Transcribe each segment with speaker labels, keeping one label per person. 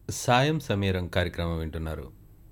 Speaker 1: సాయం సమీరం కార్యక్రమం వింటున్నారు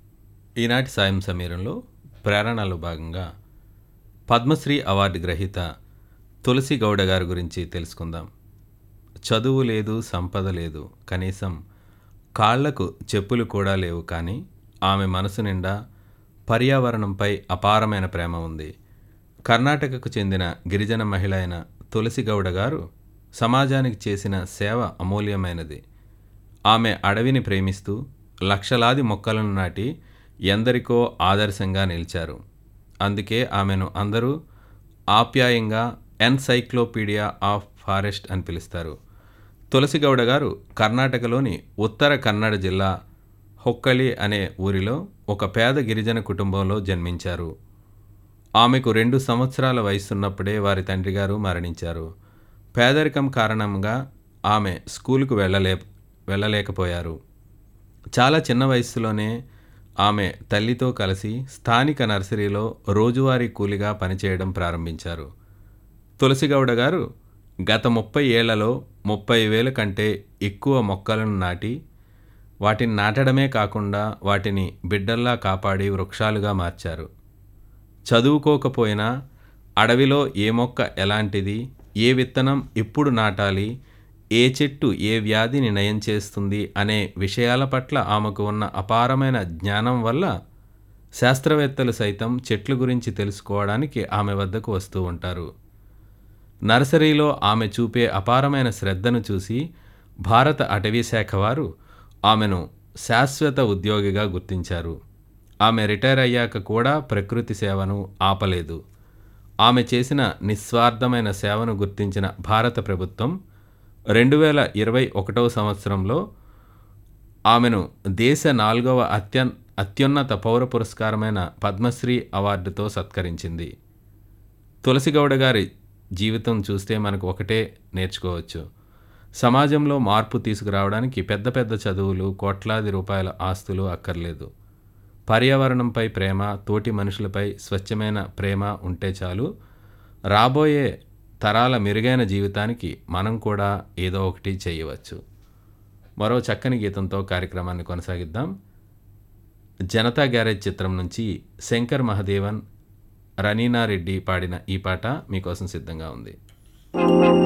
Speaker 1: ఈనాటి సాయం సమీరంలో ప్రేరణలో భాగంగా పద్మశ్రీ అవార్డు గ్రహీత తులసి గౌడ గారి గురించి తెలుసుకుందాం చదువు లేదు సంపద లేదు కనీసం కాళ్లకు చెప్పులు కూడా లేవు కానీ ఆమె మనసు నిండా పర్యావరణంపై అపారమైన ప్రేమ ఉంది కర్ణాటకకు చెందిన గిరిజన మహిళ అయిన తులసి గౌడ గారు సమాజానికి చేసిన సేవ అమూల్యమైనది ఆమె అడవిని ప్రేమిస్తూ లక్షలాది మొక్కలను నాటి ఎందరికో ఆదర్శంగా నిలిచారు అందుకే ఆమెను అందరూ ఆప్యాయంగా ఎన్సైక్లోపీడియా ఆఫ్ ఫారెస్ట్ అని పిలుస్తారు తులసిగౌడ గారు కర్ణాటకలోని ఉత్తర కన్నడ జిల్లా హొక్కలి అనే ఊరిలో ఒక పేద గిరిజన కుటుంబంలో జన్మించారు ఆమెకు రెండు సంవత్సరాల వయసున్నప్పుడే వారి తండ్రి గారు మరణించారు పేదరికం కారణంగా ఆమె స్కూలుకు వెళ్ళలే వెళ్ళలేకపోయారు చాలా చిన్న వయస్సులోనే ఆమె తల్లితో కలిసి స్థానిక నర్సరీలో రోజువారీ కూలిగా పనిచేయడం ప్రారంభించారు తులసిగౌడ గారు గత ముప్పై ఏళ్లలో ముప్పై వేల కంటే ఎక్కువ మొక్కలను నాటి వాటిని నాటడమే కాకుండా వాటిని బిడ్డల్లా కాపాడి వృక్షాలుగా మార్చారు చదువుకోకపోయినా అడవిలో ఏ మొక్క ఎలాంటిది ఏ విత్తనం ఎప్పుడు నాటాలి ఏ చెట్టు ఏ వ్యాధిని నయం చేస్తుంది అనే విషయాల పట్ల ఆమెకు ఉన్న అపారమైన జ్ఞానం వల్ల శాస్త్రవేత్తలు సైతం చెట్ల గురించి తెలుసుకోవడానికి ఆమె వద్దకు వస్తూ ఉంటారు నర్సరీలో ఆమె చూపే అపారమైన శ్రద్ధను చూసి భారత అటవీ శాఖ వారు ఆమెను శాశ్వత ఉద్యోగిగా గుర్తించారు ఆమె రిటైర్ అయ్యాక కూడా ప్రకృతి సేవను ఆపలేదు ఆమె చేసిన నిస్వార్థమైన సేవను గుర్తించిన భారత ప్రభుత్వం రెండు వేల ఇరవై ఒకటవ సంవత్సరంలో ఆమెను దేశ నాలుగవ అత్యన్ అత్యున్నత పౌర పురస్కారమైన పద్మశ్రీ అవార్డుతో సత్కరించింది తులసిగౌడ గారి జీవితం చూస్తే మనకు ఒకటే నేర్చుకోవచ్చు సమాజంలో మార్పు తీసుకురావడానికి పెద్ద పెద్ద చదువులు కోట్లాది రూపాయల ఆస్తులు అక్కర్లేదు పర్యావరణంపై ప్రేమ తోటి మనుషులపై స్వచ్ఛమైన ప్రేమ ఉంటే చాలు రాబోయే తరాల మెరుగైన జీవితానికి మనం కూడా ఏదో ఒకటి చేయవచ్చు మరో చక్కని గీతంతో కార్యక్రమాన్ని కొనసాగిద్దాం జనతా గ్యారేజ్ చిత్రం నుంచి శంకర్ మహదేవన్ రనీనా రెడ్డి పాడిన ఈ పాట మీకోసం సిద్ధంగా ఉంది